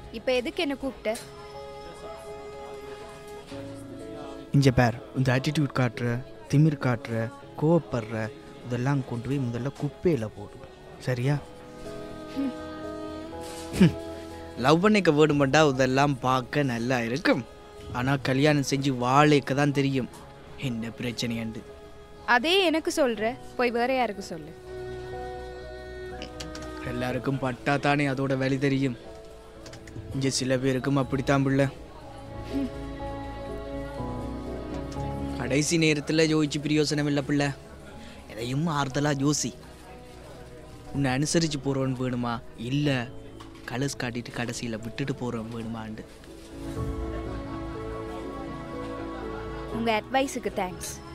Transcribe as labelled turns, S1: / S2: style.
S1: இப்போ எதுக்கு என்ன கூப்பிட்ட
S2: இங்கே பேர் இந்த ஆட்டிடியூட் காட்டுற திமிர் காட்டுற கோவப்படுற இதெல்லாம் கொண்டு போய் முதல்ல குப்பையில் போடு சரியா லவ் பண்ணிக்க வேணுமெண்டா இதெல்லாம் பார்க்க நல்லா இருக்கும் ஆனால் கல்யாணம் செஞ்சு வாழைக்க தான் தெரியும் என்ன பிரச்சனையாண்டு
S1: அதே எனக்கு சொல்ற போய் வேற யாருக்கு சொல்லு
S2: எல்லாருக்கும் பட்டா தானே அதோட வேலை தெரியும் இங்கே சில பேருக்கும் அப்படித்தான் பிள்ளை கடைசி நேரத்தில் யோசிச்சு பிரயோசனம் இல்லை பிள்ளை எதையும் ஆறுதலாக யோசி உன்னை அனுசரித்து போகிறவன் வேணுமா இல்லை கலஸ் காட்டிட்டு கடைசியில் விட்டுட்டு போகிறவன் வேணுமாண்டு
S1: உங்க அட்வைஸுக்கு தேங்க்ஸ்